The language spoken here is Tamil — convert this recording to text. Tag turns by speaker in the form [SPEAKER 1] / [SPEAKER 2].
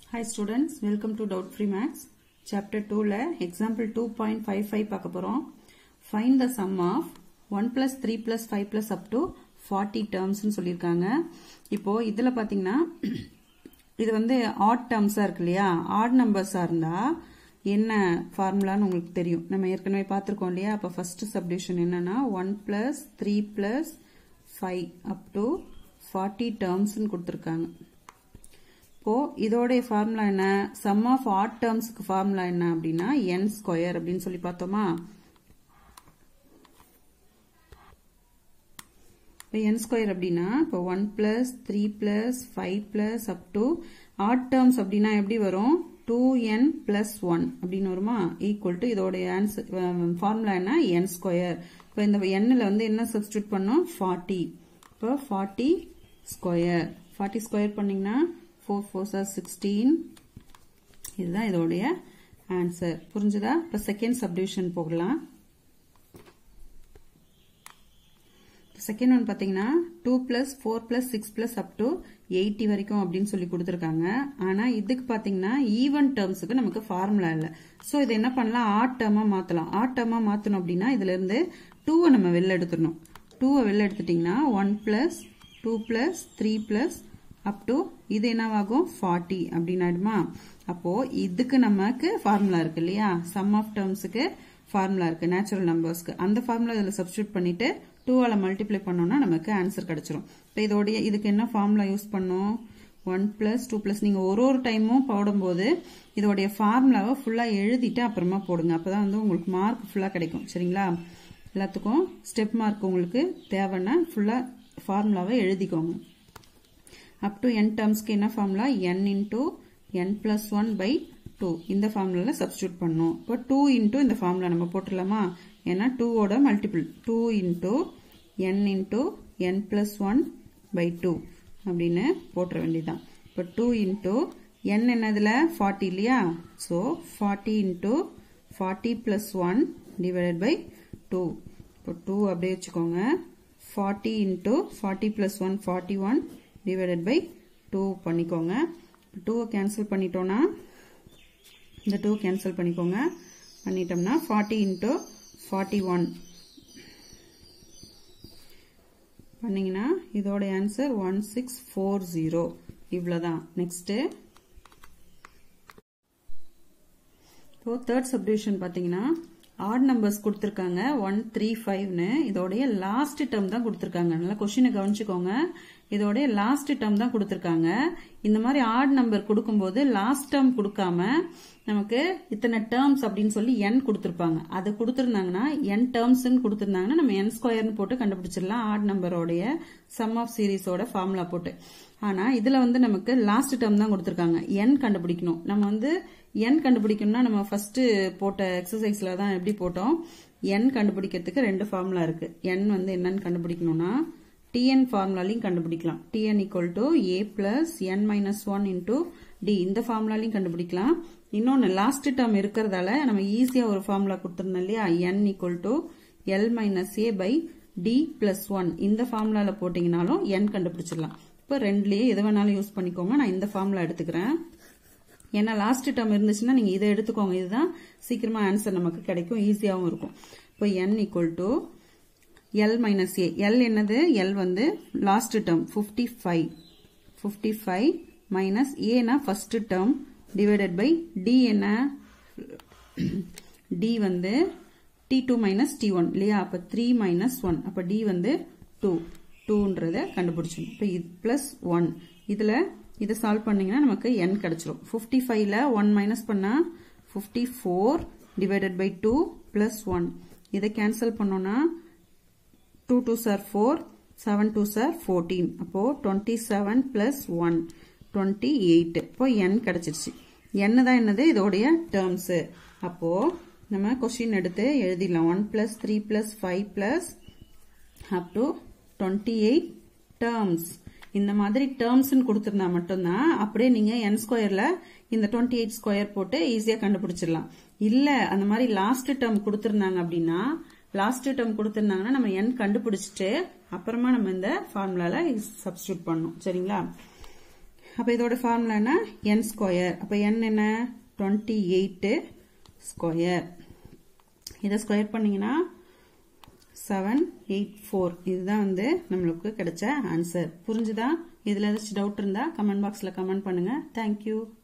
[SPEAKER 1] Hi students, welcome to Doubt Free Maths. Chapter 2ல example 2.55 பார்க்க போறோம். Find the sum of 1 plus 3 plus 5 plus up to 40 terms னு சொல்லியிருக்காங்க. இப்போ இதுல பாத்தீங்கன்னா இது வந்து odd terms ஆ இருக்கு இல்லையா odd numbers ஆ இருந்தா என்ன ஃபார்முலான்னு உங்களுக்கு தெரியும் நம்ம ஏற்கனவே பார்த்துருக்கோம் இல்லையா அப்போ ஃபர்ஸ்ட் சப்டிவிஷன் என்னன்னா one plus three plus five up to forty டேர்ம்ஸ்னு கொடுத்துருக்காங்க இப்போ இதோடைய ஃபார்முலா என்ன சம் ஆஃப் ஆட் டேர்ம்ஸ்க்கு ஃபார்முலா என்ன அப்படின்னா என் ஸ்கொயர் அப்படின்னு சொல்லி பார்த்தோமா இப்போ என் ஸ்கொயர் அப்படின்னா இப்போ one plus three plus five plus up to odd terms அப்படின்னா எப்படி வரும் டூ என் பிளஸ் ஒன் அப்படின்னு வருமா ஈக்குவல் டு இதோடைய ஆன்சர் ஃபார்முலா என்ன என் ஸ்கொயர் இப்போ இந்த எண்ணில் வந்து என்ன சப்ஸ்டியூட் பண்ணோம் ஃபார்ட்டி இப்போ ஃபார்ட்டி ஸ்கொயர் ஃபார்ட்டி ஸ்கொயர் பண்ணீங்கன்னா ஃபோர் ஃபோர் சார் சிக்ஸ்டீன் இதுதான் இதோடைய ஆன்சர் புரிஞ்சுதா இப்போ செகண்ட் சப்டிவிஷன் போகலாம் செகண்ட் ஒன் பார்த்தீங்கன்னா two plus four plus six plus up to eighty வரைக்கும் அப்படின்னு சொல்லி கொடுத்துருக்காங்க ஆனால் இதுக்கு பார்த்தீங்கன்னா ஈவன் டேர்ம்ஸுக்கு நமக்கு ஃபார்முலா இல்லை ஸோ இது என்ன பண்ணலாம் ஆட் டேர்மாக மாற்றலாம் ஆட் டேர்மாக மாற்றணும் அப்படின்னா இதுலேருந்து டூவை நம்ம வெளில எடுத்துடணும் டூவை வெளில எடுத்துட்டிங்கன்னா one plus two plus three plus up to இது என்னவாகும் ஃபார்ட்டி அப்படின்னு ஆயிடுமா அப்போ இதுக்கு நமக்கு ஃபார்முலா இருக்கு இல்லையா சம் ஆஃப் டேர்ம்ஸுக்கு ஃபார்முலா இருக்கு நேச்சுரல் நம்பர்ஸ்க்கு அந்த ஃபார்முலா இதில் சப்ஸ்டியூட் பண்ணிட்டு டூவால் மல்டிப்ளை பண்ணோம்னா நமக்கு ஆன்சர் கிடைச்சிரும் இப்போ இதோடைய இதுக்கு என்ன ஃபார்முலா யூஸ் பண்ணோம் ஒன் பிளஸ் டூ பிளஸ் நீங்கள் ஒரு ஒரு டைமும் போடும்போது இதோடைய ஃபார்முலாவை ஃபுல்லாக எழுதிட்டு அப்புறமா போடுங்க அப்போ தான் வந்து உங்களுக்கு மார்க் ஃபுல்லாக கிடைக்கும் சரிங்களா எல்லாத்துக்கும் ஸ்டெப் மார்க் உங்களுக்கு தேவைன்னா ஃபுல்லாக ஃபார்முலாவை எழுதிக்கோங்க அப் டு என் டேர்ம்ஸ்க்கு என்ன formula n into n plus one by two இந்த ஃபார்முலாவில் சப்ஸ்டியூட் பண்ணும் இப்போ டூ இன்டூ இந்த ஃபார்முலா நம்ம போட்டுடலாமா ஏன்னா டூவோட multiple two into n into n plus one by two அப்படின்னு போட்டுற வேண்டியதான் இப்போ டூ இன்டூ என் என்னதுல ஃபார்ட்டி இல்லையா so forty into forty plus one divided by two இப்போ டூ அப்படியே வச்சுக்கோங்க forty into forty plus one forty one divided by two பண்ணிக்கோங்க டூவை கேன்சல் பண்ணிட்டோன்னா இந்த டூ கேன்சல் பண்ணிக்கோங்க பண்ணிட்டோம்னா ஃபார்ட்டி இன்டூ ஃபார்ட்டி ஒன் பண்ணிங்கன்னா இதோட answer one six four zero இவ்வளோதான் நெக்ஸ்ட்டு இப்போ தேர்ட் சப்டிவிஷன் பார்த்தீங்கன்னா ஆட் நம்பர்ஸ் கொடுத்துருக்காங்க ஒன் த்ரீ ஃபைவ்னு இதோடைய லாஸ்ட் டேர்ம் தான் கொடுத்துருக்காங்க நல்லா கொஷினை கவனிச்சுக்கோங்க இதோடைய லாஸ்ட் டேர்ம் தான் கொடுத்துருக்காங்க இந்த மாதிரி ஆட் நம்பர் கொடுக்கும்போது லாஸ்ட் டேர்ம் கொடுக்காம நமக்கு இத்தனை டேர்ம்ஸ் அப்படின்னு சொல்லி என் கொடுத்துருப்பாங்க அது கொடுத்துருந்தாங்கன்னா என் டேர்ம்ஸ்ன்னு கொடுத்துருந்தாங்கன்னா நம்ம என் ஸ்கொயர்னு போட்டு கண்டுபிடிச்சிடலாம் ஆட் நம்பரோடைய சம் ஆஃப் சீரீஸோட ஃபார்முலா போட்டு ஆனா இதுல வந்து நமக்கு லாஸ்ட் டேர்ம் தான் கொடுத்துருக்காங்க என் கண்டுபிடிக்கணும் நம்ம வந்து என் கண்டுபிடிக்கணும்னா நம்ம ஃபர்ஸ்ட் போட்ட எக்ஸசைஸ்ல தான் எப்படி போட்டோம் என் கண்டுபிடிக்கிறதுக்கு ரெண்டு ஃபார்முலா இருக்கு என் வந்து என்னன்னு கண்டுபிடிக்கணும்னா டிஎன் ஃபார்முலாலையும் கண்டுபிடிக்கலாம் t n equal to a plus n minus one into d இந்த ஃபார்முலாலையும் கண்டுபிடிக்கலாம் இன்னொன்று லாஸ்ட் டேர்ம் இருக்கிறதால நம்ம ஈஸியாக ஒரு ஃபார்முலா கொடுத்துருந்தோம் இல்லையா n equal to l minus a by d plus one இந்த ஃபார்முலாவில் போட்டிங்கனாலும் என் கண்டுபிடிச்சிடலாம் இப்போ ரெண்டுலேயே எது வேணாலும் யூஸ் பண்ணிக்கோங்க நான் இந்த ஃபார்முலா எடுத்துக்கிறேன் ஏன்னா லாஸ்ட் டேர்ம் இருந்துச்சுன்னா நீங்கள் இதை எடுத்துக்கோங்க இதுதான் சீக்கிரமா ஆன்சர் நமக்கு கிடைக்கும் ஈஸியாகவும் இருக்கும் இப்போ n equal to l minus a l என்னது எல் வந்து last term fifty five fifty five minus ஏனா first term divided by d என்ன டி வந்து d two minus d one இல்லையா அப்போ த்ரீ மைனஸ் ஒன் அப்போ டி வந்து டூ டூன்றத கண்டுபிடிச்சிடும் இப்போ இது பிளஸ் ஒன் இதில் இதை சால்வ் பண்ணீங்கன்னா நமக்கு என் கிடைச்சிரும் ஃபிஃப்டி ஃபைவ்ல ஒன் மைனஸ் பண்ணால் fifty four divided by two plus one இதை கேன்சல் பண்ணோன்னா two two sir four seven two sir fourteen அப்போ twenty seven plus one twenty eight இப்போ என் கிடைச்சிருச்சு என்ன தான் என்னது இதோடைய டேர்ம்ஸு அப்போ நம்ம கொஸ்டின் எடுத்து எழுதிடலாம் one plus three plus five plus up to twenty eight terms இந்த மாதிரி டேர்ம்ஸ்னு கொடுத்துருந்தா மட்டும்தான் அப்படியே நீங்க என் ஸ்கொயர்ல இந்த டுவெண்ட்டி எயிட் ஸ்கொயர் போட்டு ஈஸியா கண்டுபிடிச்சிடலாம் இல்ல அந்த மாதிரி லாஸ்ட் டேர்ம் கொடுத்துருந்தாங்க அப்படின்னா லாஸ்ட் டேர்ம் கொடுத்துருந்தாங்கன்னா நம்ம என் கண்டுபிடிச்சிட்டு அப்புறமா நம்ம இந்த ஃபார்முலால சப்ஸ்டியூட் பண்ணணும் சரிங்களா அப்போ இதோட ஃபார்முலா என்ன என் ஸ்கொயர் அப்போ என் என்ன டுவெண்ட்டி எயிட்டு ஸ்கொயர் இதை ஸ்கொயர் பண்ணிங்கன்னா செவன் எயிட் ஃபோர் இதுதான் வந்து நம்மளுக்கு கிடைச்ச ஆன்சர் புரிஞ்சுதா இதில் ஏதாச்சும் டவுட் இருந்தால் கமெண்ட் பாக்ஸில் கமெண்ட் பண்ணுங்கள் தேங்க்யூ